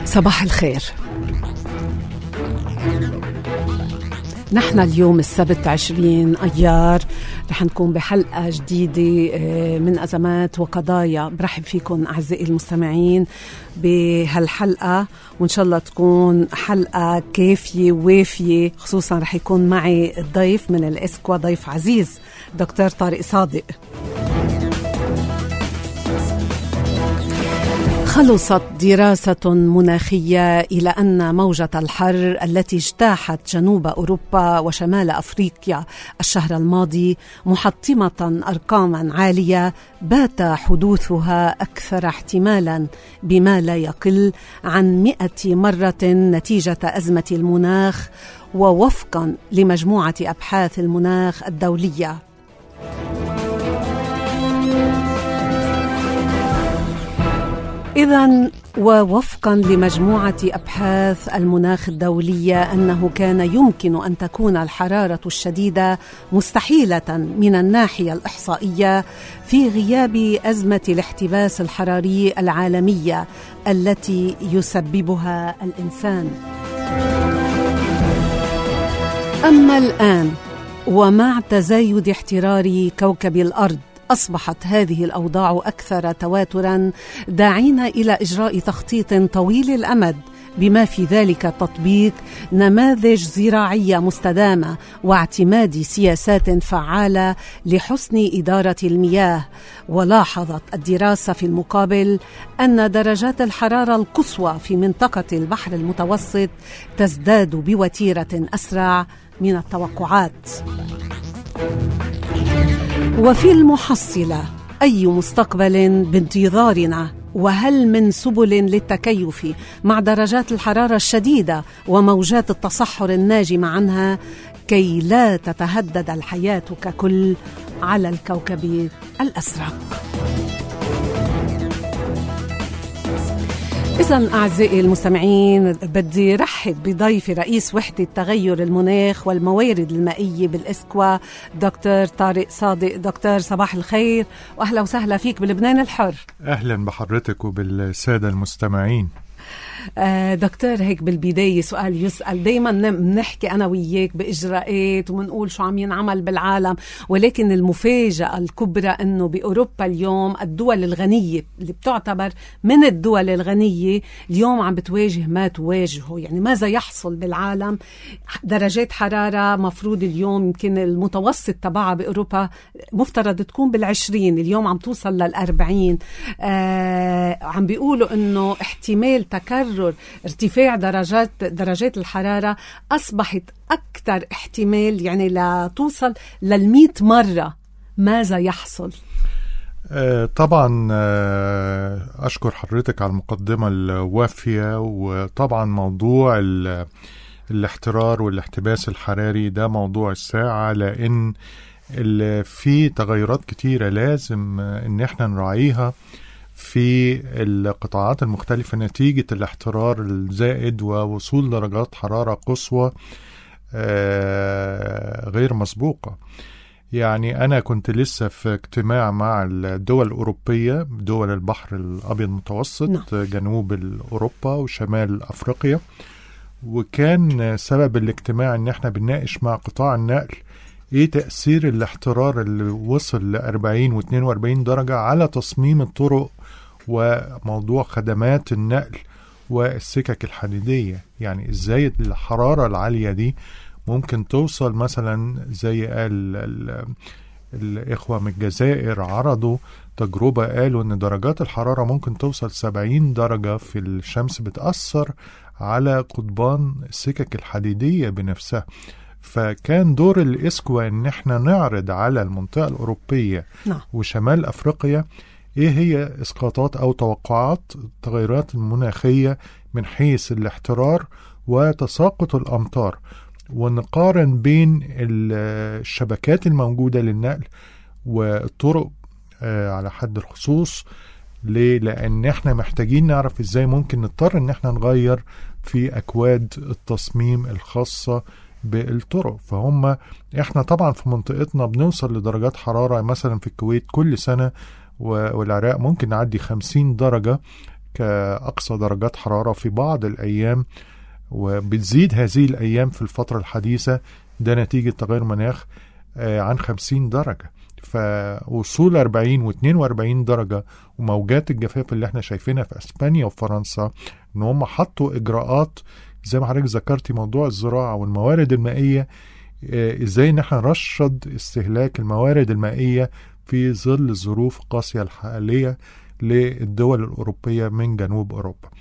صباح الخير نحن اليوم السبت 20 أيار رح نكون بحلقة جديدة آه، من أزمات وقضايا برحب فيكم أعزائي المستمعين بهالحلقة وإن شاء الله تكون حلقة كافية ووافية خصوصا رح يكون معي الضيف من الإسكوا ضيف عزيز دكتور طارق صادق خلصت دراسة مناخية إلى أن موجة الحر التي اجتاحت جنوب أوروبا وشمال أفريقيا الشهر الماضي محطمة أرقاما عالية بات حدوثها أكثر احتمالا بما لا يقل عن مئة مرة نتيجة أزمة المناخ ووفقا لمجموعة أبحاث المناخ الدولية إذا ووفقا لمجموعة أبحاث المناخ الدولية أنه كان يمكن أن تكون الحرارة الشديدة مستحيلة من الناحية الإحصائية في غياب أزمة الاحتباس الحراري العالمية التي يسببها الإنسان. أما الآن ومع تزايد احترار كوكب الأرض اصبحت هذه الاوضاع اكثر تواترا داعين الى اجراء تخطيط طويل الامد بما في ذلك تطبيق نماذج زراعيه مستدامه واعتماد سياسات فعاله لحسن اداره المياه ولاحظت الدراسه في المقابل ان درجات الحراره القصوى في منطقه البحر المتوسط تزداد بوتيره اسرع من التوقعات وفي المحصله اي مستقبل بانتظارنا وهل من سبل للتكيف مع درجات الحراره الشديده وموجات التصحر الناجمه عنها كي لا تتهدد الحياه ككل على الكوكب الازرق إذا أعزائي المستمعين بدي رحب بضيفي رئيس وحدة تغير المناخ والموارد المائية بالإسكوا دكتور طارق صادق دكتور صباح الخير وأهلا وسهلا فيك بلبنان الحر أهلا بحضرتك وبالسادة المستمعين آه دكتور هيك بالبداية سؤال يسأل دايما بنحكي أنا وياك بإجراءات وبنقول شو عم ينعمل بالعالم ولكن المفاجأة الكبرى أنه بأوروبا اليوم الدول الغنية اللي بتعتبر من الدول الغنية اليوم عم بتواجه ما تواجهه يعني ماذا يحصل بالعالم درجات حرارة مفروض اليوم يمكن المتوسط تبعها بأوروبا مفترض تكون بالعشرين اليوم عم توصل للأربعين آه عم بيقولوا أنه احتمال تكرر تكرر ارتفاع درجات درجات الحرارة أصبحت أكثر احتمال يعني لتوصل للمئة مرة ماذا يحصل؟ آه، طبعا آه، أشكر حضرتك على المقدمة الوافية وطبعا موضوع الاحترار والاحتباس الحراري ده موضوع الساعة لأن في تغيرات كتيرة لازم ان احنا نراعيها في القطاعات المختلفة نتيجة الاحترار الزائد ووصول درجات حرارة قصوى آه، غير مسبوقة يعني أنا كنت لسه في اجتماع مع الدول الأوروبية دول البحر الأبيض المتوسط نعم. جنوب أوروبا وشمال أفريقيا وكان سبب الاجتماع ان احنا بنناقش مع قطاع النقل ايه تأثير الاحترار اللي وصل ل 40 و 42 درجة على تصميم الطرق وموضوع خدمات النقل والسكك الحديدية يعني ازاي الحرارة العالية دي ممكن توصل مثلا زي قال الإخوة من الجزائر عرضوا تجربة قالوا إن درجات الحرارة ممكن توصل 70 درجة في الشمس بتأثر على قضبان السكك الحديدية بنفسها فكان دور الإسكوا إن احنا نعرض على المنطقة الأوروبية نعم. وشمال أفريقيا ايه هي اسقاطات او توقعات التغيرات المناخيه من حيث الاحترار وتساقط الامطار ونقارن بين الشبكات الموجوده للنقل والطرق آه، على حد الخصوص ليه؟ لأن احنا محتاجين نعرف ازاي ممكن نضطر ان احنا نغير في أكواد التصميم الخاصة بالطرق فهم احنا طبعا في منطقتنا بنوصل لدرجات حرارة مثلا في الكويت كل سنة والعراق ممكن نعدي 50 درجة كأقصى درجات حرارة في بعض الأيام وبتزيد هذه الأيام في الفترة الحديثة ده نتيجة تغير مناخ آه، عن 50 درجة فوصول 40 و 42 درجة وموجات الجفاف اللي احنا شايفينها في اسبانيا وفرنسا ان هم حطوا اجراءات زي ما حضرتك ذكرتي موضوع الزراعة والموارد المائية آه، ازاي ان احنا نرشد استهلاك الموارد المائية في ظل الظروف القاسية الحالية للدول الأوروبية من جنوب أوروبا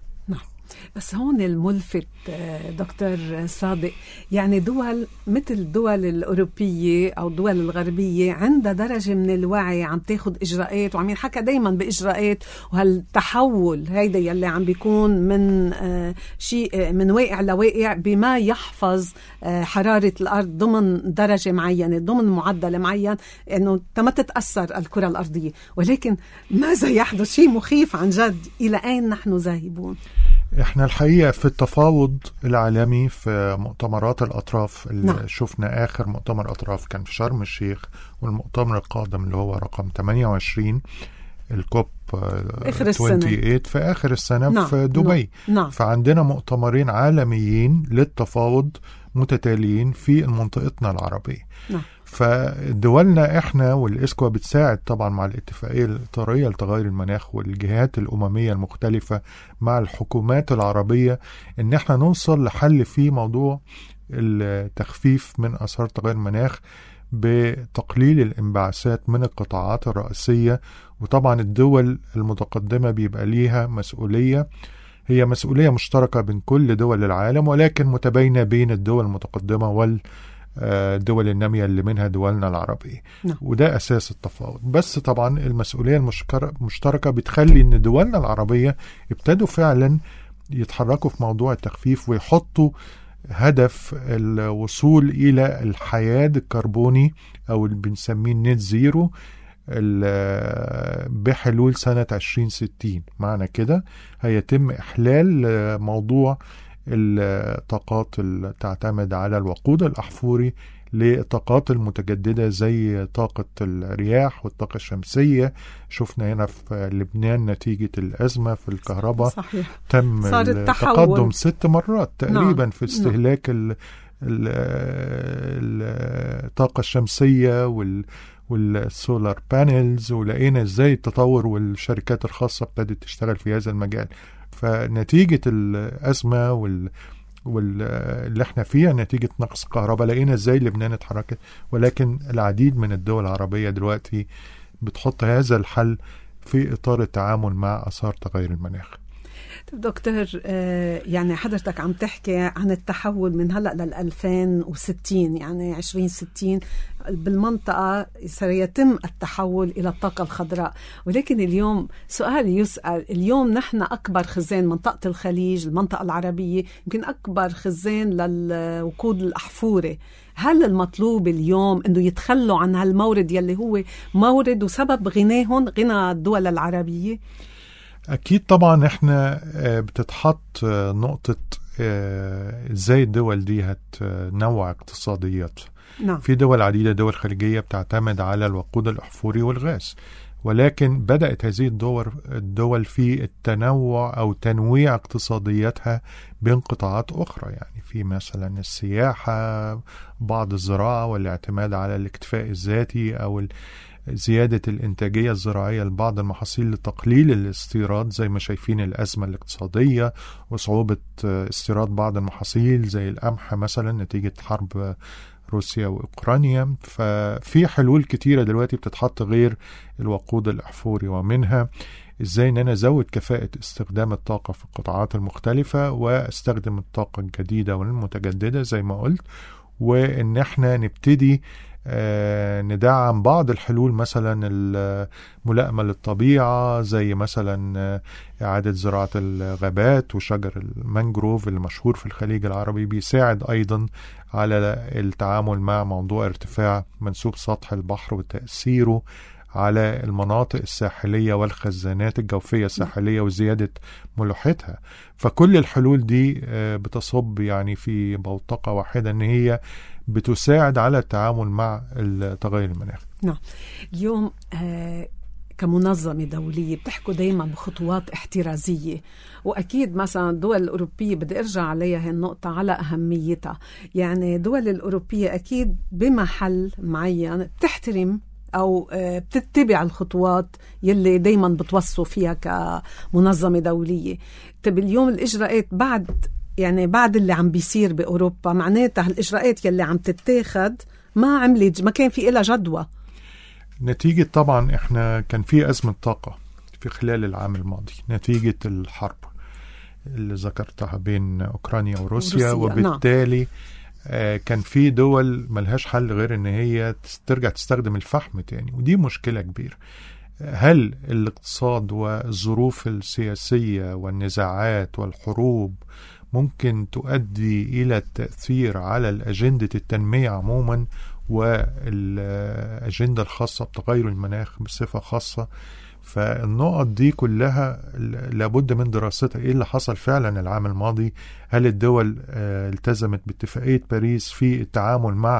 بس هون الملفت آه، دكتور صادق يعني دول مثل الدول الأوروبية أو الدول الغربية عندها درجة من الوعي عم تاخد إجراءات وعم ينحكى دايما بإجراءات وهالتحول هيدا يلي عم بيكون من آه، شيء آه، من واقع لواقع بما يحفظ حرارة الأرض ضمن درجة معينة ضمن معدل معين أنه ما تتأثر الكرة الأرضية ولكن ماذا يحدث شيء مخيف عن جد إلى أين نحن ذاهبون احنا الحقيقه في التفاوض العالمي في مؤتمرات الاطراف اللي نعم. شفنا اخر مؤتمر اطراف كان في شرم الشيخ والمؤتمر القادم اللي هو رقم 28 الكوب اخر 28 السنة. في اخر السنه نعم. في دبي نعم. نعم. فعندنا مؤتمرين عالميين للتفاوض متتاليين في منطقتنا العربيه نعم. فدولنا احنا والاسكوا بتساعد طبعا مع الاتفاقيه الاطاريه لتغير المناخ والجهات الامميه المختلفه مع الحكومات العربيه ان احنا نوصل لحل في موضوع التخفيف من اثار تغير المناخ بتقليل الانبعاثات من القطاعات الرئيسيه وطبعا الدول المتقدمه بيبقى ليها مسؤوليه هي مسؤوليه مشتركه بين كل دول العالم ولكن متباينه بين الدول المتقدمه وال الدول النامية اللي منها دولنا العربية نعم. وده أساس التفاوض بس طبعا المسؤولية المشتركة بتخلي أن دولنا العربية ابتدوا فعلا يتحركوا في موضوع التخفيف ويحطوا هدف الوصول إلى الحياد الكربوني أو اللي بنسميه النت زيرو بحلول سنة 2060 معنى كده هيتم إحلال موضوع الطاقات اللي تعتمد على الوقود الأحفوري للطاقات المتجددة زي طاقة الرياح والطاقة الشمسية شفنا هنا في لبنان نتيجة الأزمة في الكهرباء صحيح. تم التقدم ست مرات تقريبا نعم. في استهلاك نعم. الطاقة الشمسية وال والسولار بانلز ولقينا ازاي التطور والشركات الخاصة ابتدت تشتغل في هذا المجال فنتيجة الأزمة وال واللي احنا فيها نتيجة نقص كهرباء لقينا ازاي لبنان اتحركت ولكن العديد من الدول العربية دلوقتي بتحط هذا الحل في إطار التعامل مع آثار تغير المناخ طيب دكتور آه، يعني حضرتك عم تحكي عن التحول من هلا لل 2060 يعني 2060 بالمنطقة سيتم التحول إلى الطاقة الخضراء ولكن اليوم سؤال يسأل اليوم نحن أكبر خزان منطقة الخليج المنطقة العربية يمكن أكبر خزان للوقود الأحفوري هل المطلوب اليوم انه يتخلوا عن هالمورد يلي هو مورد وسبب غناهم غنى الدول العربيه اكيد طبعا احنا آه، بتتحط آه، نقطه آه، ازاي الدول دي هتنوع اقتصاديات نعم. في دول عديده دول خليجيه بتعتمد على الوقود الاحفوري والغاز ولكن بدأت هذه الدول الدول في التنوع أو تنويع اقتصادياتها بين قطاعات أخرى يعني في مثلا السياحة بعض الزراعة والاعتماد على الاكتفاء الذاتي أو زيادة الإنتاجية الزراعية لبعض المحاصيل لتقليل الاستيراد زي ما شايفين الأزمة الاقتصادية وصعوبة استيراد بعض المحاصيل زي القمح مثلا نتيجة حرب روسيا وأوكرانيا ففي حلول كتيرة دلوقتي بتتحط غير الوقود الأحفوري ومنها ازاي ان انا ازود كفاءة استخدام الطاقة في القطاعات المختلفة واستخدم الطاقة الجديدة والمتجددة زي ما قلت وان احنا نبتدي آه، ندعم بعض الحلول مثلا الملائمة للطبيعة زي مثلا آه، إعادة زراعة الغابات وشجر المانجروف المشهور في الخليج العربي بيساعد أيضا على التعامل مع موضوع ارتفاع منسوب سطح البحر وتأثيره على المناطق الساحلية والخزانات الجوفية الساحلية وزيادة ملوحتها فكل الحلول دي آه، بتصب يعني في بوتقة واحدة ان هي بتساعد على التعامل مع التغير المناخي نعم اليوم آه كمنظمة دولية بتحكوا دايما بخطوات احترازية وأكيد مثلا الدول الأوروبية بدي أرجع عليها هي النقطة على أهميتها يعني الدول الأوروبية أكيد بمحل معين بتحترم او آه، بتتبع الخطوات يلي دايما بتوصوا فيها كمنظمه دوليه طيب اليوم الاجراءات بعد يعني بعد اللي عم بيصير باوروبا معناتها الاجراءات يلي عم تتاخد ما عملت ما كان في إلها جدوى نتيجة طبعا احنا كان في أزمة طاقة في خلال العام الماضي نتيجة الحرب اللي ذكرتها بين أوكرانيا وروسيا, وروسيا نعم. وبالتالي نعم. آه كان في دول ملهاش حل غير ان هي ترجع تستخدم الفحم تاني ودي مشكلة كبيرة هل الاقتصاد والظروف السياسية والنزاعات والحروب ممكن تؤدي إلى التأثير على الأجندة التنمية عموما والأجندة الخاصة بتغير المناخ بصفة خاصة فالنقط دي كلها لابد من دراستها ايه اللي حصل فعلا العام الماضي هل الدول آه، التزمت باتفاقية باريس في التعامل مع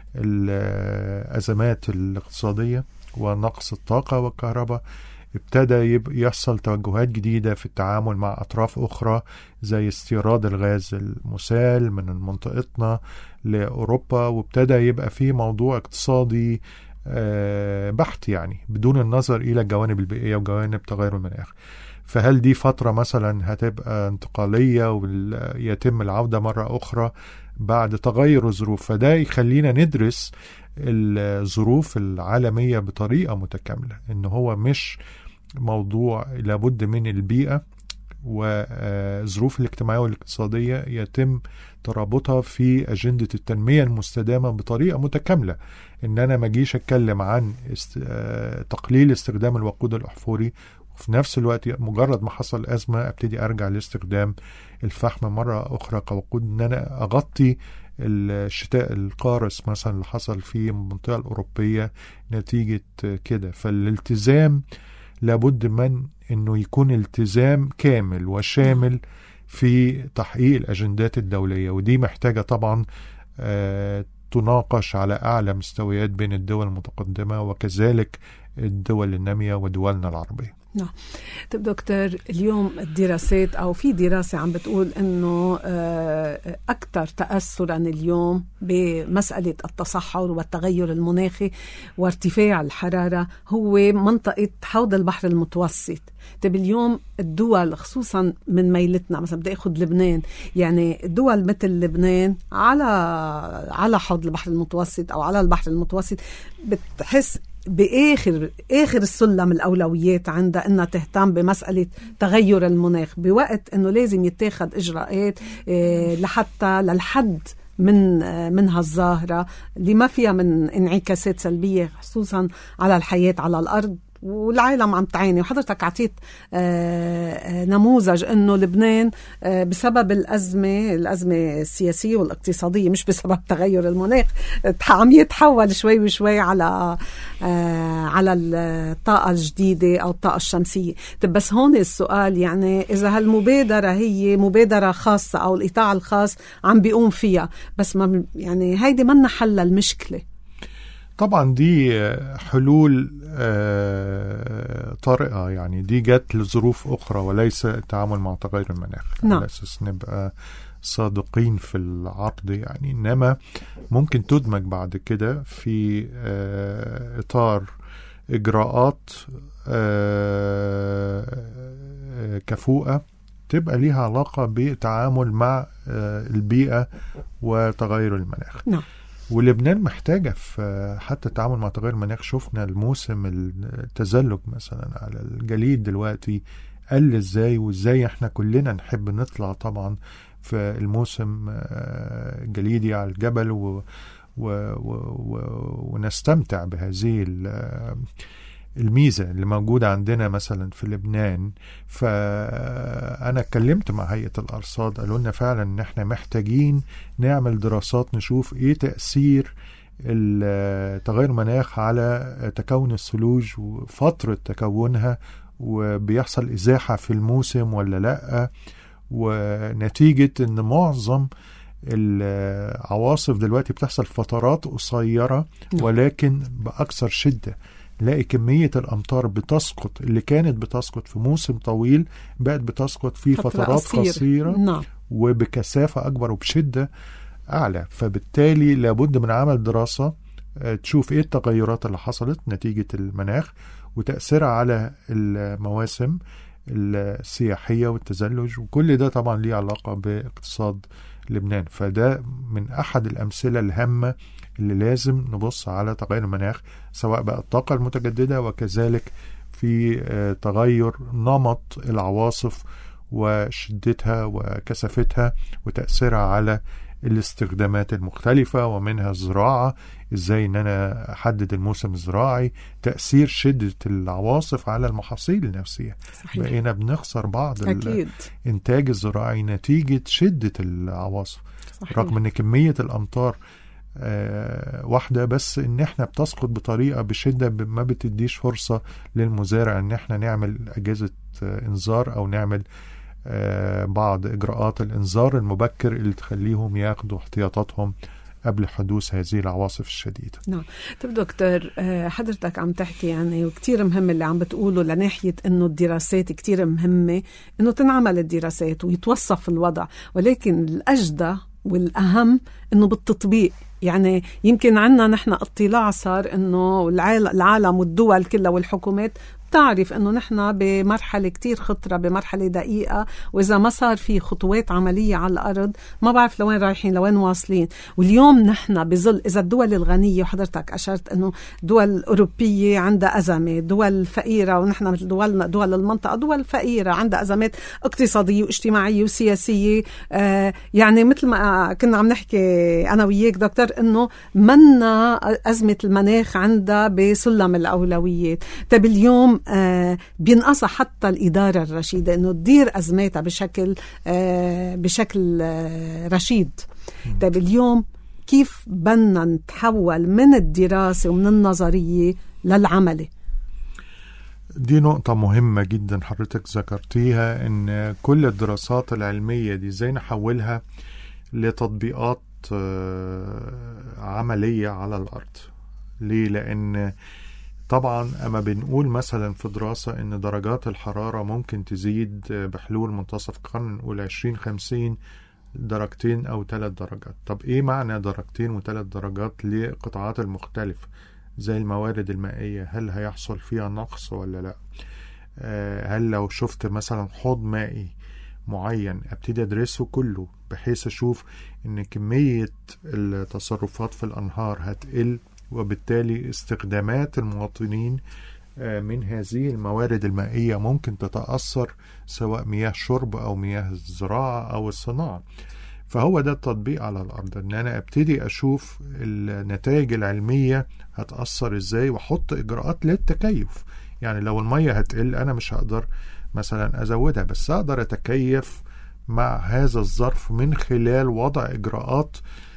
الأزمات الاقتصادية ونقص الطاقة والكهرباء ابتدى يحصل توجهات جديدة في التعامل مع أطراف أخرى زي استيراد الغاز المسال من منطقتنا لأوروبا وابتدى يبقى في موضوع اقتصادي آه، بحت يعني بدون النظر إلى الجوانب البيئية وجوانب تغير المناخ فهل دي فترة مثلا هتبقى انتقالية ويتم العودة مرة أخرى بعد تغير الظروف فده يخلينا ندرس الظروف العالمية بطريقة متكاملة إن هو مش موضوع لابد من البيئة والظروف الاجتماعية والاقتصادية يتم ترابطها في أجندة التنمية المستدامة بطريقة متكاملة إن أنا ما أجيش أتكلم عن است... آه، تقليل استخدام الوقود الأحفوري وفي نفس الوقت مجرد ما حصل أزمة أبتدي أرجع لاستخدام الفحم مرة أخرى كوقود إن أنا أغطي الشتاء القارس مثلا اللي حصل في المنطقة الأوروبية نتيجة كده فالالتزام لابد من انه يكون التزام كامل وشامل في تحقيق الاجندات الدوليه ودي محتاجه طبعا آه تناقش على اعلى مستويات بين الدول المتقدمه وكذلك الدول الناميه ودولنا العربيه. نعم طيب دكتور اليوم الدراسات او في دراسه عم بتقول انه آه، اكثر تاثرا اليوم بمساله التصحر والتغير المناخي وارتفاع الحراره هو منطقه حوض البحر المتوسط طيب اليوم الدول خصوصا من ميلتنا مثلا بدي اخذ لبنان يعني دول مثل لبنان على على حوض البحر المتوسط او على البحر المتوسط بتحس باخر اخر السلم الاولويات عندها انها تهتم بمساله تغير المناخ بوقت انه لازم يتاخد اجراءات آه، لحتى للحد من آه، من هالظاهره اللي ما فيها من انعكاسات سلبيه خصوصا على الحياه على الارض والعالم عم تعاني وحضرتك عطيت آه، آه، نموذج انه لبنان آه، بسبب الازمه الازمه السياسيه والاقتصاديه مش بسبب تغير المناخ عم يتحول شوي وشوي على على الطاقه الجديده او الطاقه الشمسيه طب بس هون السؤال يعني اذا هالمبادره هي مبادره خاصه او القطاع الخاص عم بيقوم فيها بس ما يعني هيدي منا حل المشكله طبعا دي حلول آه، طارئة يعني دي جت لظروف أخرى وليس التعامل مع تغير المناخ نعم. على أساس نبقى صادقين في العرض يعني إنما ممكن تدمج بعد كده في آه، إطار إجراءات آه، كفوءة تبقى ليها علاقة بالتعامل مع البيئة وتغير المناخ نعم. ولبنان محتاجة في حتى التعامل مع تغير المناخ شفنا الموسم التزلج مثلا على الجليد دلوقتي قل ازاي وازاي احنا كلنا نحب نطلع طبعا في الموسم الجليدي آه، على الجبل و و و ونستمتع بهذه الميزة اللي موجودة عندنا مثلا في لبنان فأنا اتكلمت مع هيئة الأرصاد قالوا لنا فعلا إن احنا محتاجين نعمل دراسات نشوف إيه تأثير تغير المناخ على تكون الثلوج وفترة تكونها وبيحصل إزاحة في الموسم ولا لأ ونتيجة إن معظم العواصف دلوقتي بتحصل فترات قصيرة نعم. ولكن بأكثر شدة نلاقي كمية الأمطار بتسقط اللي كانت بتسقط في موسم طويل بقت بتسقط في فترات قصيرة, قصيرة نعم. وبكثافة أكبر وبشدة أعلى فبالتالي لابد من عمل دراسة تشوف إيه التغيرات اللي حصلت نتيجة المناخ وتأثيرها على المواسم السياحية والتزلج وكل ده طبعا ليه علاقة باقتصاد لبنان فده من أحد الأمثلة الهامة اللي لازم نبص على تغير المناخ سواء بقى الطاقة المتجددة وكذلك في تغير نمط العواصف وشدتها وكثافتها وتأثيرها على الاستخدامات المختلفة ومنها الزراعة ازاي ان انا احدد الموسم الزراعي تأثير شدة العواصف على المحاصيل النفسية صحيح. بقينا بنخسر بعض أكيد. الانتاج الزراعي نتيجة شدة العواصف صحيح. رغم ان كمية الامطار آه واحدة بس ان احنا بتسقط بطريقة بشدة ما بتديش فرصة للمزارع ان احنا نعمل اجهزة آه انذار او نعمل آه بعض اجراءات الانذار المبكر اللي تخليهم ياخدوا احتياطاتهم قبل حدوث هذه العواصف الشديدة نعم طب دكتور حضرتك عم تحكي يعني وكتير مهم اللي عم بتقوله لناحية انه الدراسات كتير مهمة انه تنعمل الدراسات ويتوصف الوضع ولكن الاجدى والاهم انه بالتطبيق يعني يمكن عنا نحن اطلاع صار انه العالم والدول كلها والحكومات بتعرف انه نحن بمرحله كتير خطره بمرحله دقيقه واذا ما صار في خطوات عمليه على الارض ما بعرف لوين رايحين لوين واصلين واليوم نحن بظل اذا الدول الغنيه وحضرتك اشرت انه دول اوروبيه عندها ازمه دول فقيره ونحن مثل دولنا دول المنطقه دول فقيره عندها ازمات اقتصاديه واجتماعيه وسياسيه آه يعني مثل ما كنا عم نحكي انا وياك دكتور انه منا ازمه المناخ عندها بسلم الاولويات طيب اليوم آه بينقصها حتى الإدارة الرشيدة إنه تدير أزماتها بشكل آه بشكل آه رشيد طيب اليوم كيف بدنا نتحول من الدراسة ومن النظرية للعملي دي نقطة مهمة جدا حضرتك ذكرتيها ان كل الدراسات العلمية دي ازاي نحولها لتطبيقات عملية على الأرض ليه؟ لأن طبعا اما بنقول مثلا في دراسة ان درجات الحرارة ممكن تزيد بحلول منتصف القرن نقول 20 50 درجتين او ثلاث درجات طب ايه معنى درجتين وثلاث درجات للقطاعات المختلفة زي الموارد المائية هل هيحصل فيها نقص ولا لا آه هل لو شفت مثلا حوض مائي معين ابتدي ادرسه كله بحيث اشوف ان كمية التصرفات في الانهار هتقل وبالتالي استخدامات المواطنين من هذه الموارد المائية ممكن تتأثر سواء مياه شرب أو مياه الزراعة أو الصناعة فهو ده التطبيق على الأرض إن أنا أبتدي أشوف النتائج العلمية هتأثر إزاي وأحط إجراءات للتكيف يعني لو المية هتقل أنا مش هقدر مثلا أزودها بس أقدر أتكيف مع هذا الظرف من خلال وضع إجراءات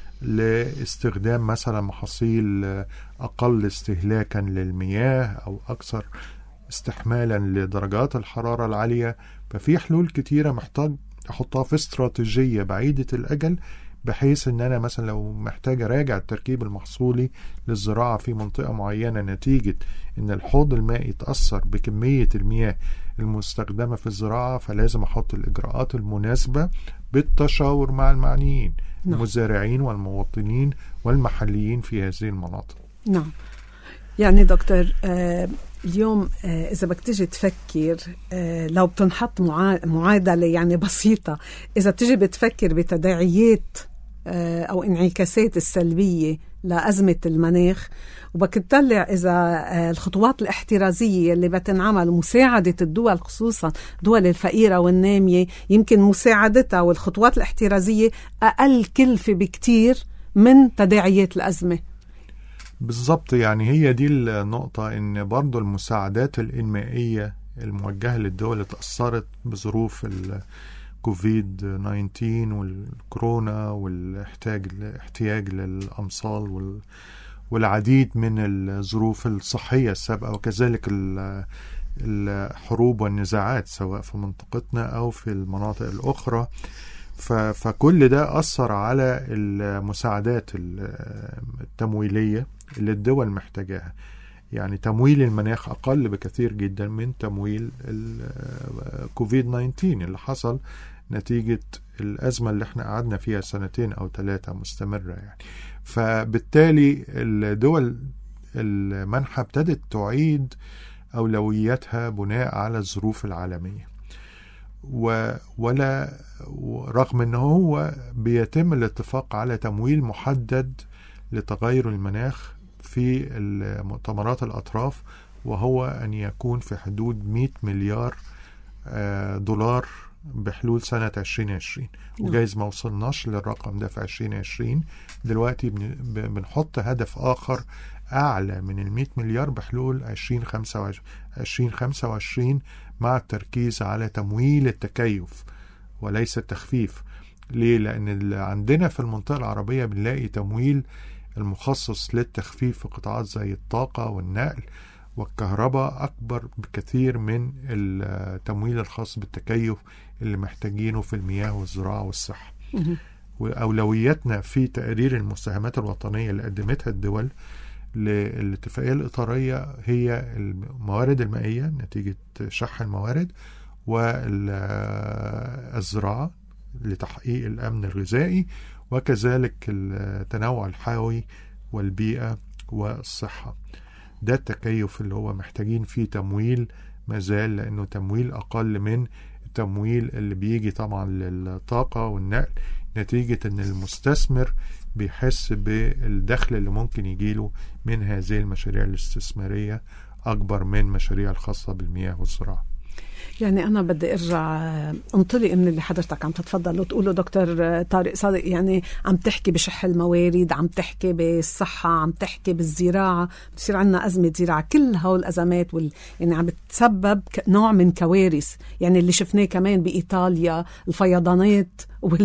لاستخدام مثلا محاصيل أقل استهلاكا للمياه أو أكثر استحمالا لدرجات الحرارة العالية ففي حلول كتيرة محتاج أحطها في استراتيجية بعيدة الأجل بحيث ان انا مثلا لو محتاج اراجع التركيب المحصولي للزراعة في منطقة معينة نتيجة ان الحوض المائي تأثر بكمية المياه المستخدمة في الزراعة فلازم احط الاجراءات المناسبة بالتشاور مع المعنيين نعم. المزارعين والمواطنين والمحليين في هذه المناطق نعم يعني دكتور آه اليوم آه إذا بدك تيجي تفكر آه لو بتنحط معادلة يعني بسيطة إذا بتيجي بتفكر بتداعيات آه أو انعكاسات السلبية لأزمة المناخ وبك تطلع إذا الخطوات الاحترازية اللي بتنعمل مساعدة الدول خصوصا دول الفقيرة والنامية يمكن مساعدتها والخطوات الاحترازية أقل كلفة بكتير من تداعيات الأزمة بالظبط يعني هي دي النقطة إن برضو المساعدات الإنمائية الموجهة للدول اللي تأثرت بظروف الكوفيد 19 والكورونا والاحتياج الاحتياج للأمصال وال والعديد من الظروف الصحية السابقة وكذلك الحروب والنزاعات سواء في منطقتنا أو في المناطق الأخرى فكل ده أثر على المساعدات التمويلية اللي الدول محتاجاها يعني تمويل المناخ أقل بكثير جدا من تمويل كوفيد 19 اللي حصل نتيجة الأزمة اللي احنا قعدنا فيها سنتين أو ثلاثة مستمرة يعني فبالتالي الدول المنحة ابتدت تعيد أولوياتها بناء على الظروف العالمية و ولا رغم ان هو بيتم الاتفاق على تمويل محدد لتغير المناخ في مؤتمرات الاطراف وهو ان يكون في حدود 100 مليار دولار بحلول سنة 2020 وجايز ما وصلناش للرقم ده في 2020 دلوقتي بنحط هدف آخر أعلى من ال 100 مليار بحلول 2025 مع التركيز على تمويل التكيف وليس التخفيف ليه؟ لأن عندنا في المنطقة العربية بنلاقي تمويل المخصص للتخفيف في قطاعات زي الطاقة والنقل والكهرباء أكبر بكثير من التمويل الخاص بالتكيف اللي محتاجينه في المياه والزراعة والصحة وأولوياتنا في تقرير المساهمات الوطنية اللي قدمتها الدول للاتفاقية الإطارية هي الموارد المائية نتيجة شح الموارد والزراعة لتحقيق الأمن الغذائي وكذلك التنوع الحيوي والبيئة والصحة ده التكيف اللي هو محتاجين فيه تمويل مازال لأنه تمويل أقل من التمويل اللي بيجي طبعا للطاقة والنقل نتيجة أن المستثمر بيحس بالدخل اللي ممكن يجيله من هذه المشاريع الاستثمارية أكبر من مشاريع الخاصة بالمياه والزراعة يعني أنا بدي أرجع انطلق من اللي حضرتك عم تتفضل وتقوله دكتور طارق صادق يعني عم تحكي بشح الموارد عم تحكي بالصحة عم تحكي بالزراعة بتصير عندنا أزمة زراعة كل هول الأزمات وال... يعني عم بتسبب نوع من كوارث يعني اللي شفناه كمان بإيطاليا الفيضانات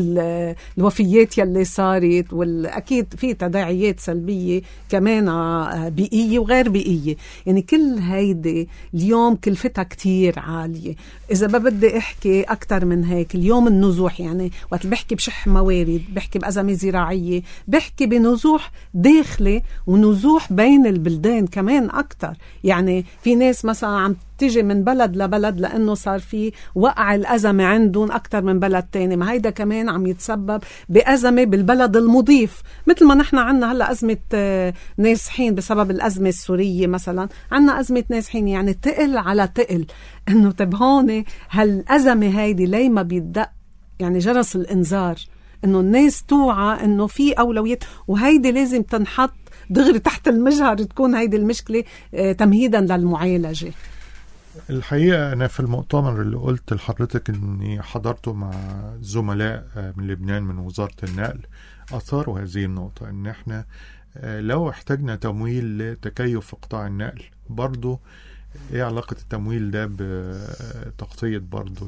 والوفيات يلي صارت والاكيد في تداعيات سلبيه كمان بيئيه وغير بيئيه يعني كل هيدي اليوم كلفتها كتير عاليه اذا ما بدي احكي اكثر من هيك اليوم النزوح يعني وقت بحكي بشح موارد بحكي بازمه زراعيه بحكي بنزوح داخلي ونزوح بين البلدان كمان اكثر يعني في ناس مثلا عم تيجي من بلد لبلد لانه صار في وقع الازمه عندهم اكثر من بلد تاني ما هيدا كمان عم يتسبب بازمه بالبلد المضيف مثل ما نحن عنا هلا ازمه نازحين بسبب الازمه السوريه مثلا عنا ازمه نازحين يعني تقل على تقل انه طب هون هالازمه هيدي لي ما بيدق يعني جرس الانذار انه الناس توعى انه في اولويات وهيدي لازم تنحط دغري تحت المجهر تكون هيدي المشكله تمهيدا للمعالجه الحقيقة أنا في المؤتمر اللي قلت لحضرتك إني حضرته مع زملاء من لبنان من وزارة النقل أثاروا هذه النقطة إن إحنا لو احتاجنا تمويل لتكيف قطاع النقل برضو إيه علاقة التمويل ده بتغطية برضو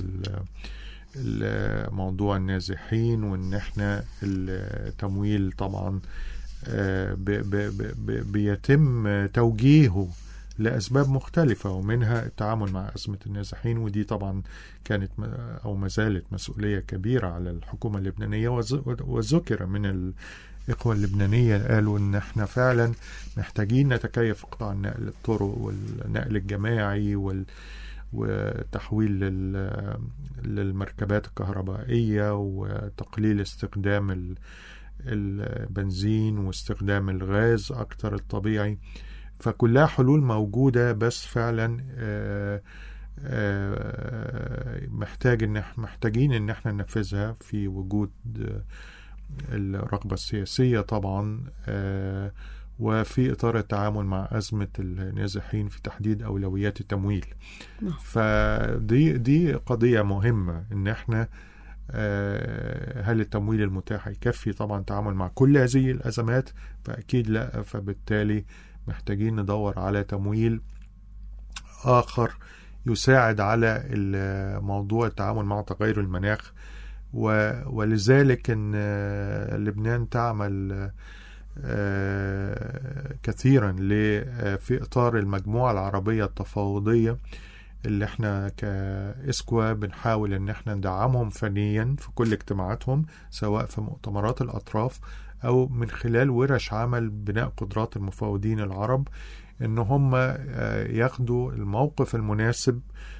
موضوع النازحين وإن إحنا التمويل طبعا بيتم توجيهه لأسباب مختلفة ومنها التعامل مع أزمة النازحين ودي طبعا كانت أو ما زالت مسؤولية كبيرة على الحكومة اللبنانية وذكر من الإخوة اللبنانية قالوا إن إحنا فعلا محتاجين نتكيف قطاع النقل الطرق والنقل الجماعي وال وتحويل للمركبات الكهربائية وتقليل استخدام البنزين واستخدام الغاز أكثر الطبيعي فكلها حلول موجودة بس فعلا آآ آآ محتاج ان محتاجين ان احنا ننفذها في وجود الرغبة السياسية طبعا وفي اطار التعامل مع ازمة النازحين في تحديد اولويات التمويل فدي دي قضية مهمة ان احنا هل التمويل المتاح يكفي طبعا التعامل مع كل هذه الازمات فاكيد لا فبالتالي محتاجين ندور على تمويل آخر يساعد على موضوع التعامل مع تغير المناخ ولذلك ان لبنان تعمل كثيرا في اطار المجموعه العربيه التفاوضيه اللي احنا كاسكوا بنحاول ان احنا ندعمهم فنيا في كل اجتماعاتهم سواء في مؤتمرات الاطراف أو من خلال ورش عمل بناء قدرات المفاوضين العرب إن هم ياخدوا الموقف المناسب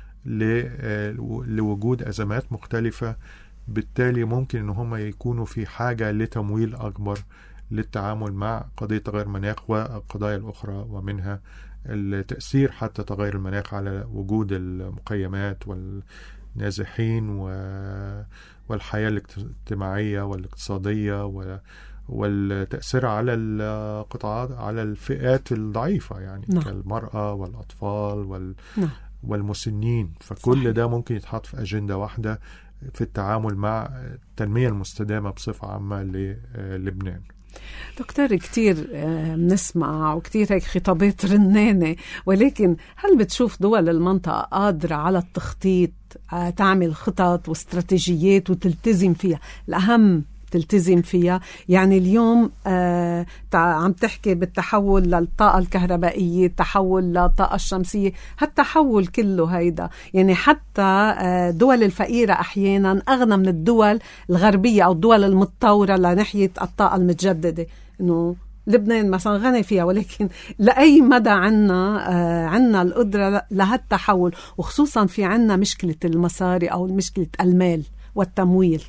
لوجود أزمات مختلفة بالتالي ممكن ان هم يكونوا في حاجة لتمويل اكبر للتعامل مع قضية تغير المناخ والقضايا الاخرى ومنها التأثير حتى تغير المناخ على وجود المقيمات والنازحين والحياة الاجتماعية والاقتصادية والتأثير على القطاعات على الفئات الضعيفة يعني نعم. كالمرأة والأطفال وال نعم. والمسنين فكل صحيح. ده ممكن يتحط في أجندة واحدة في التعامل مع التنمية المستدامة بصفة عامة للبنان دكتور كتير بنسمع وكتير هيك خطابات رنانة ولكن هل بتشوف دول المنطقة قادرة على التخطيط تعمل خطط واستراتيجيات وتلتزم فيها الأهم تلتزم فيها يعني اليوم آه عم تحكي بالتحول للطاقة الكهربائية التحول للطاقة الشمسية هالتحول كله هيدا يعني حتى آه دول الفقيرة أحيانا أغنى من الدول الغربية أو الدول المتطورة لناحية الطاقة المتجددة إنه لبنان مثلا غني فيها ولكن لاي مدى عنا آه عنا القدره لهالتحول وخصوصا في عنا مشكله المصاري او مشكله المال والتمويل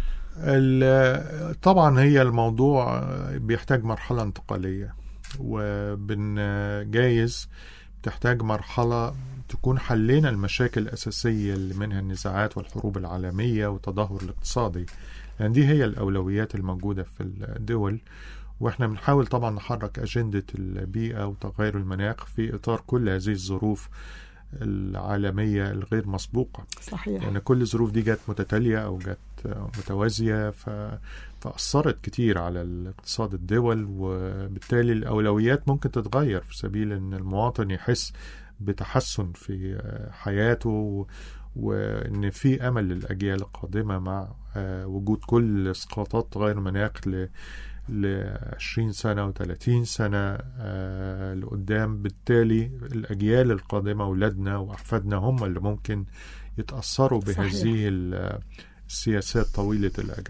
طبعا هي الموضوع بيحتاج مرحلة انتقالية وبن جايز تحتاج مرحلة تكون حلينا المشاكل الأساسية اللي منها النزاعات والحروب العالمية والتدهور الاقتصادي يعني دي هي الأولويات الموجودة في الدول واحنا بنحاول طبعا نحرك أجندة البيئة وتغير المناخ في إطار كل هذه الظروف العالمية الغير مسبوقة صحيح يعني كل الظروف دي جت متتالية أو جت متوازية ف... فأثرت كتير على الاقتصاد الدول وبالتالي الأولويات ممكن تتغير في سبيل أن المواطن يحس بتحسن في حياته و... وان في امل للاجيال القادمه مع وجود كل اسقاطات تغير المناخ ل ل 20 سنه و30 سنه آه لقدام بالتالي الاجيال القادمه اولادنا واحفادنا هم اللي ممكن يتاثروا بهذه صحيح. السياسات طويله الاجل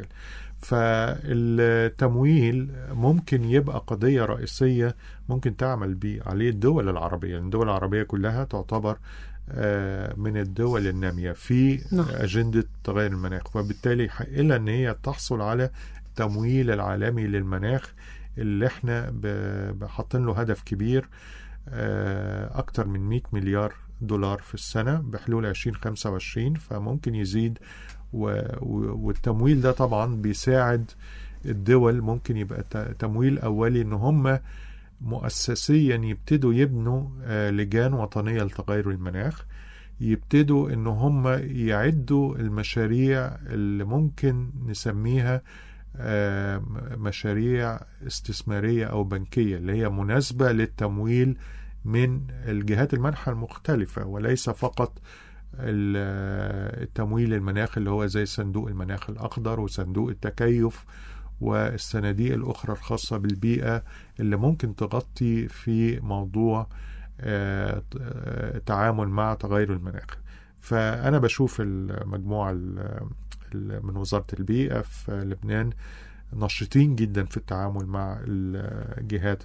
فالتمويل ممكن يبقى قضيه رئيسيه ممكن تعمل بيه عليه الدول العربيه الدول العربيه كلها تعتبر من الدول النامية في نعم. أجندة تغير المناخ وبالتالي إلا أن هي تحصل على التمويل العالمي للمناخ اللي احنا حاطين له هدف كبير أكتر من 100 مليار دولار في السنة بحلول 2025 فممكن يزيد والتمويل ده طبعا بيساعد الدول ممكن يبقى تمويل أولي إن هم مؤسسيا يبتدوا يبنوا لجان وطنية لتغير المناخ يبتدوا ان هم يعدوا المشاريع اللي ممكن نسميها مشاريع استثمارية او بنكية اللي هي مناسبة للتمويل من الجهات المنحة المختلفة وليس فقط التمويل المناخ اللي هو زي صندوق المناخ الأخضر وصندوق التكيف والصناديق الأخرى الخاصة بالبيئة اللي ممكن تغطي في موضوع التعامل مع تغير المناخ فأنا بشوف المجموعة من وزارة البيئة في لبنان نشطين جدا في التعامل مع الجهات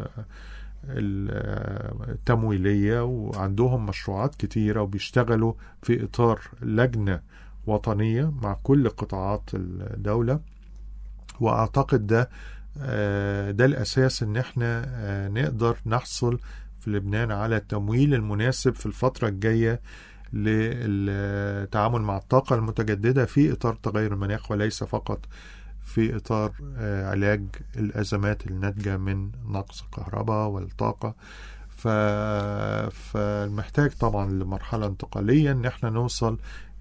التمويلية وعندهم مشروعات كتيرة وبيشتغلوا في إطار لجنة وطنية مع كل قطاعات الدولة واعتقد ده ده الاساس ان احنا نقدر نحصل في لبنان على التمويل المناسب في الفتره الجايه للتعامل مع الطاقه المتجدده في اطار تغير المناخ وليس فقط في اطار علاج الازمات الناتجه من نقص الكهرباء والطاقه ف... فالمحتاج طبعا لمرحله انتقاليه ان احنا نوصل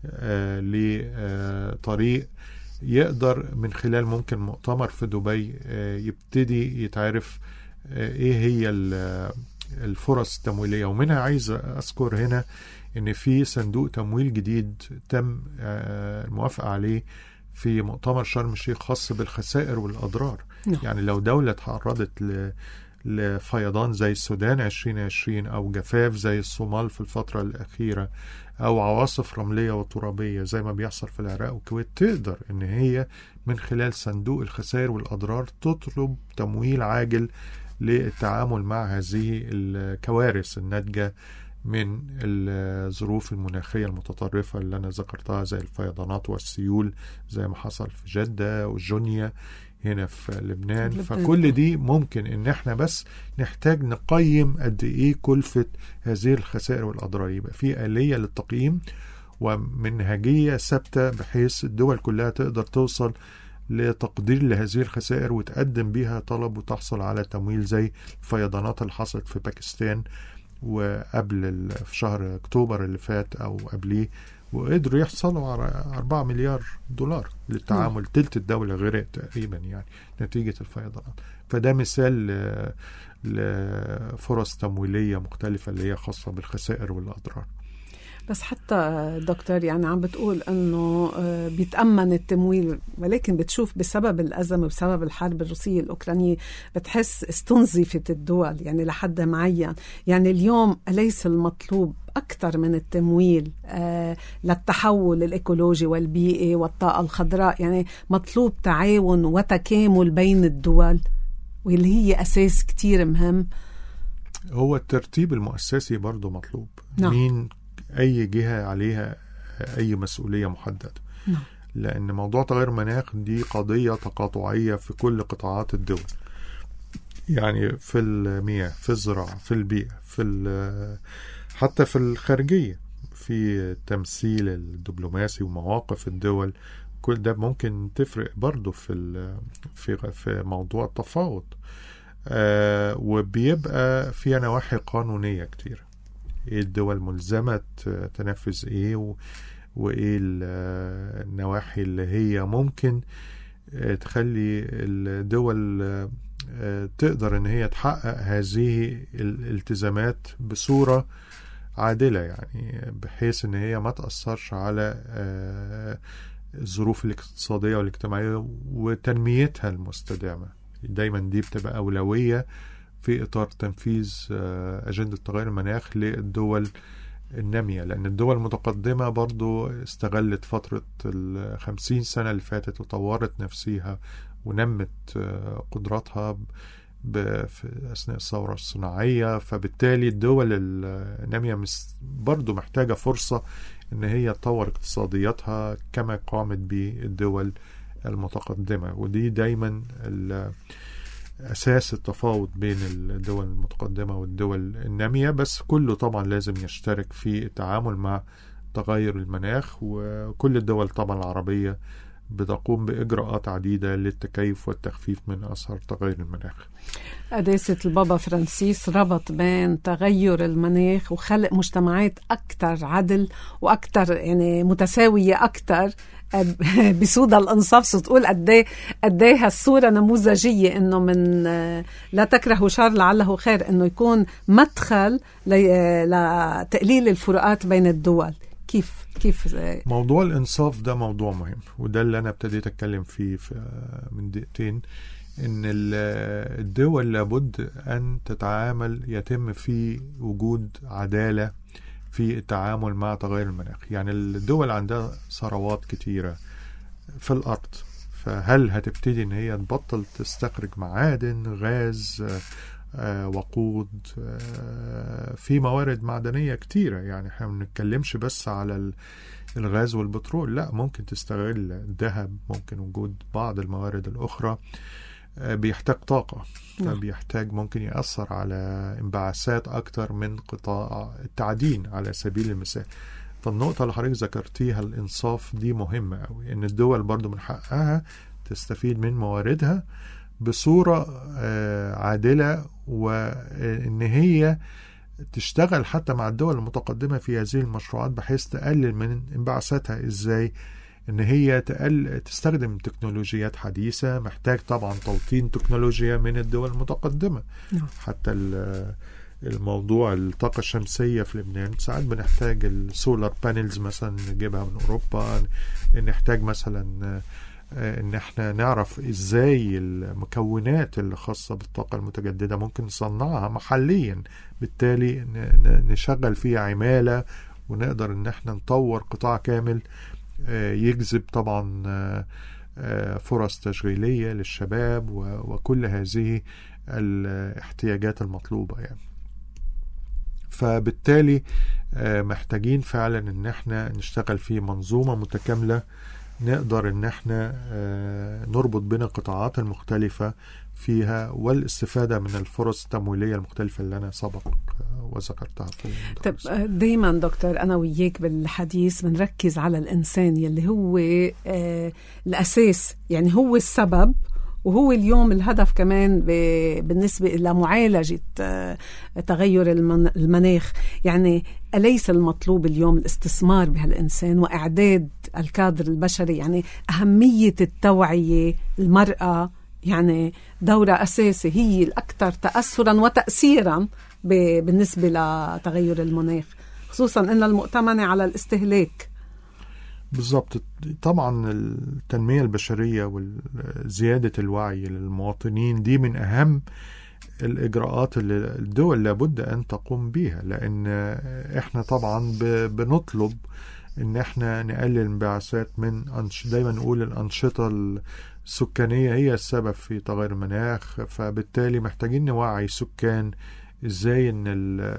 لطريق يقدر من خلال ممكن مؤتمر في دبي يبتدي يتعرف ايه هي الفرص التمويليه ومنها عايز اذكر هنا ان في صندوق تمويل جديد تم الموافقه عليه في مؤتمر شرم الشيخ خاص بالخسائر والاضرار نعم. يعني لو دوله تعرضت لفيضان زي السودان 2020 أو جفاف زي الصومال في الفترة الأخيرة أو عواصف رملية وترابية زي ما بيحصل في العراق والكويت تقدر إن هي من خلال صندوق الخسائر والأضرار تطلب تمويل عاجل للتعامل مع هذه الكوارث الناتجة من الظروف المناخية المتطرفة اللي أنا ذكرتها زي الفيضانات والسيول زي ما حصل في جدة وجونيا هنا في لبنان فكل دي ممكن ان احنا بس نحتاج نقيم قد ايه كلفة هذه الخسائر والاضرار يبقى في آلية للتقييم ومنهجية ثابتة بحيث الدول كلها تقدر توصل لتقدير لهذه الخسائر وتقدم بيها طلب وتحصل على تمويل زي الفيضانات اللي حصلت في باكستان وقبل في شهر اكتوبر اللي فات او قبليه وقدروا يحصلوا على 4 مليار دولار للتعامل تلت الدولة غرق تقريبا يعني نتيجة الفيضانات فده مثال لفرص تمويلية مختلفة اللي هي خاصة بالخسائر والأضرار بس حتى دكتور يعني عم بتقول انه بيتامن التمويل ولكن بتشوف بسبب الازمه وبسبب الحرب الروسيه الاوكرانيه بتحس استنزفت الدول يعني لحد معين يعني اليوم اليس المطلوب أكثر من التمويل آه للتحول الإيكولوجي والبيئي والطاقة الخضراء يعني مطلوب تعاون وتكامل بين الدول واللي هي أساس كتير مهم هو الترتيب المؤسسي برضه مطلوب نعم. مين اي جهه عليها اي مسؤوليه محدده نعم. لان موضوع تغير المناخ دي قضيه تقاطعيه في كل قطاعات الدول يعني في المياه في الزراعه في البيئه في حتى في الخارجيه في التمثيل الدبلوماسي ومواقف الدول كل ده ممكن تفرق برضه في في في موضوع التفاوض آه وبيبقى فيها نواحي قانونيه كتير ايه الدول ملزمة تنفذ ايه و... وايه النواحي اللي هي ممكن تخلي الدول تقدر ان هي تحقق هذه الالتزامات بصورة عادلة يعني بحيث ان هي ما تأثرش على الظروف الاقتصادية والاجتماعية وتنميتها المستدامة دايما دي بتبقى أولوية في إطار تنفيذ أجندة تغير المناخ للدول النامية لأن الدول المتقدمة برضو استغلت فترة الخمسين سنة اللي فاتت وطورت نفسها ونمت قدراتها في أثناء الثورة الصناعية فبالتالي الدول النامية برضو محتاجة فرصة إن هي تطور اقتصادياتها كما قامت بالدول المتقدمة ودي دايما أساس التفاوض بين الدول المتقدمة والدول النامية بس كله طبعا لازم يشترك في التعامل مع تغير المناخ وكل الدول طبعا العربية بتقوم بإجراءات عديدة للتكيف والتخفيف من أثر تغير المناخ قداسة البابا فرانسيس ربط بين تغير المناخ وخلق مجتمعات أكثر عدل وأكثر يعني متساوية أكثر بسودا الانصاف صوت تقول قد ايه قد ايه هالصوره نموذجيه انه من لا تكرهوا شر لعله خير انه يكون مدخل لتقليل الفروقات بين الدول كيف كيف موضوع الانصاف ده موضوع مهم وده اللي انا ابتديت اتكلم فيه في من دقيقتين ان الدول لابد ان تتعامل يتم في وجود عداله في التعامل مع تغير المناخ يعني الدول عندها ثروات كتيرة في الأرض فهل هتبتدي ان هي تبطل تستخرج معادن غاز آه وقود آه في موارد معدنية كتيرة يعني احنا ما بنتكلمش بس على الغاز والبترول لا ممكن تستغل الذهب ممكن وجود بعض الموارد الأخرى بيحتاج طاقة فبيحتاج ممكن يأثر على انبعاثات أكتر من قطاع التعدين على سبيل المثال فالنقطة اللي حضرتك ذكرتيها الإنصاف دي مهمة أوي إن الدول برضو من حقها تستفيد من مواردها بصورة عادلة وإن هي تشتغل حتى مع الدول المتقدمة في هذه المشروعات بحيث تقلل من انبعاثاتها إزاي ان هي تقل تستخدم تكنولوجيات حديثه محتاج طبعا توطين تكنولوجيا من الدول المتقدمه نعم. حتى الموضوع الطاقة الشمسية في لبنان ساعات بنحتاج السولار بانلز مثلا نجيبها من أوروبا نحتاج مثلا ان احنا نعرف ازاي المكونات اللي خاصة بالطاقة المتجددة ممكن نصنعها محليا بالتالي نشغل فيها عمالة ونقدر ان احنا نطور قطاع كامل يجذب طبعا فرص تشغيلية للشباب وكل هذه الاحتياجات المطلوبة يعني فبالتالي محتاجين فعلا ان احنا نشتغل في منظومة متكاملة نقدر ان احنا نربط بين القطاعات المختلفة فيها والاستفادة من الفرص التمويلية المختلفة اللي أنا سبق وذكرتها في طب دايما دكتور أنا وياك بالحديث بنركز على الإنسان يلي هو آه الأساس يعني هو السبب وهو اليوم الهدف كمان بالنسبة إلى معالجة تغير المناخ يعني أليس المطلوب اليوم الاستثمار بهالإنسان وإعداد الكادر البشري يعني أهمية التوعية المرأة يعني دورة أساسي هي الأكثر تأثرا وتأثيرا بالنسبة لتغير المناخ خصوصا أن المؤتمنة على الاستهلاك بالضبط طبعا التنمية البشرية وزيادة الوعي للمواطنين دي من أهم الإجراءات اللي الدول لابد أن تقوم بها لأن إحنا طبعا بنطلب إن إحنا نقلل انبعاثات من أنش... دايما نقول الأنشطة السكانية هي السبب في تغير المناخ فبالتالي محتاجين نوعي سكان إزاي إن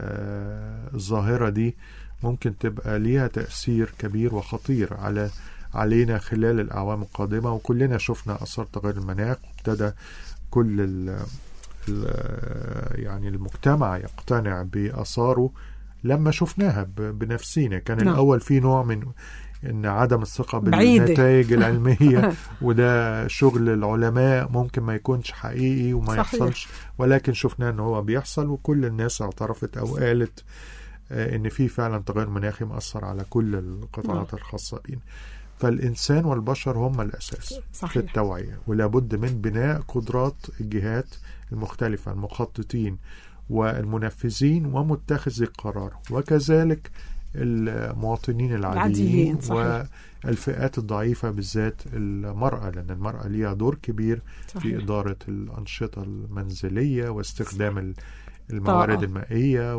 الظاهرة دي ممكن تبقى ليها تأثير كبير وخطير على علينا خلال الأعوام القادمة وكلنا شفنا أثار تغير المناخ وابتدى كل ال ال يعني المجتمع يقتنع بآثاره لما شفناها بنفسينا كان نعم. الأول في نوع من ان عدم الثقه بالنتائج العلميه وده شغل العلماء ممكن ما يكونش حقيقي وما صحيح. يحصلش ولكن شفناه ان هو بيحصل وكل الناس اعترفت او قالت ان في فعلا تغير مناخي مأثر على كل القطاعات الخاصه بينا فالانسان والبشر هم الاساس صحيح. في التوعيه ولابد من بناء قدرات الجهات المختلفه المخططين والمنفذين ومتخذي القرار وكذلك المواطنين العاديين والفئات الضعيفة بالذات المرأة لأن المرأة ليها دور كبير صحيح. في إدارة الأنشطة المنزلية واستخدام الموارد طبعا. المائية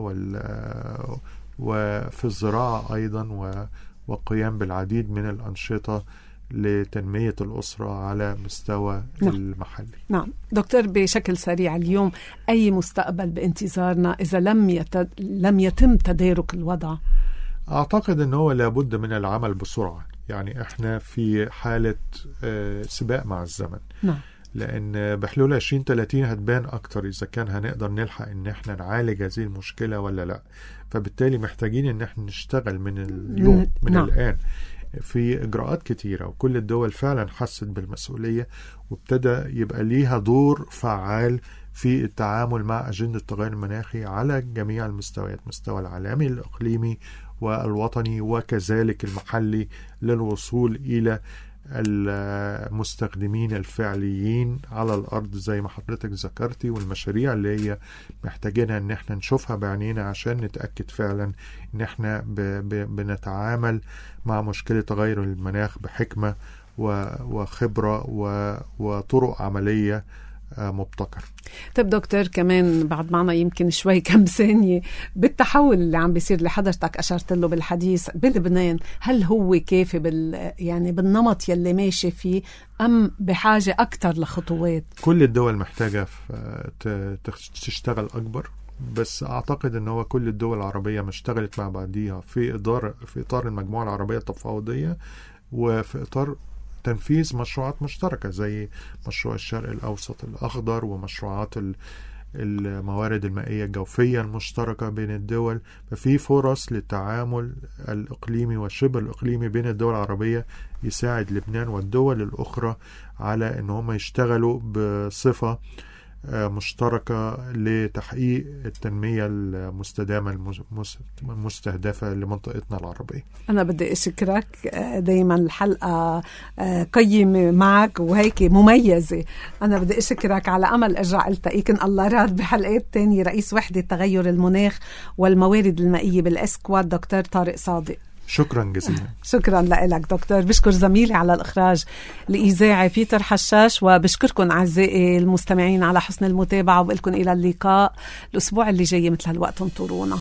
وفي الزراعة أيضا والقيام بالعديد من الأنشطة لتنمية الأسرة على مستوى نعم. المحلي نعم دكتور بشكل سريع اليوم أي مستقبل بانتظارنا إذا لم, يت... لم يتم تدارك الوضع أعتقد أنه هو لابد من العمل بسرعة يعني إحنا في حالة سباق مع الزمن نعم. لأن بحلول 2030 هتبان أكتر إذا كان هنقدر نلحق إن إحنا نعالج هذه المشكلة ولا لأ فبالتالي محتاجين إن إحنا نشتغل من اليوم من نعم. الآن في إجراءات كتيرة وكل الدول فعلا حست بالمسؤولية وابتدى يبقى ليها دور فعال في التعامل مع أجندة التغير المناخي على جميع المستويات مستوى العالمي الإقليمي والوطني وكذلك المحلي للوصول إلى المستخدمين الفعليين على الأرض زي ما حضرتك ذكرتي والمشاريع اللي هي محتاجينها إن احنا نشوفها بعينينا عشان نتأكد فعلا إن احنا ب ب بنتعامل مع مشكلة تغير المناخ بحكمة وخبرة وطرق عملية مبتكر طيب دكتور كمان بعد معنا يمكن شوي كم ثانية بالتحول اللي عم بيصير اللي حضرتك أشرت له بالحديث بلبنان هل هو كافي بال يعني بالنمط يلي ماشي فيه أم بحاجة أكثر لخطوات كل الدول محتاجة تشتغل أكبر بس اعتقد ان هو كل الدول العربيه ما اشتغلت مع بعضيها في اطار في اطار المجموعه العربيه التفاوضيه وفي اطار تنفيذ مشروعات مشتركة زي مشروع الشرق الأوسط الأخضر ومشروعات الموارد المائية الجوفية المشتركة بين الدول ففي فرص للتعامل الإقليمي والشبه الإقليمي بين الدول العربية يساعد لبنان والدول الأخرى على أن هم يشتغلوا بصفة مشتركة لتحقيق التنمية المستدامة المستهدفة لمنطقتنا العربية أنا بدي أشكرك دايما الحلقة قيمة معك وهيك مميزة أنا بدي أشكرك على أمل أرجع ألتقيك إن الله راد بحلقات تانية رئيس وحدة تغير المناخ والموارد المائية بالإسكواد دكتور طارق صادق شكرا جزيلا شكرا لك دكتور بشكر زميلي على الإخراج الإذاعي بيتر حشاش وبشكركم أعزائي المستمعين على حسن المتابعة وبقول لكم إلى اللقاء الأسبوع اللي جاي مثل هالوقت انطرونا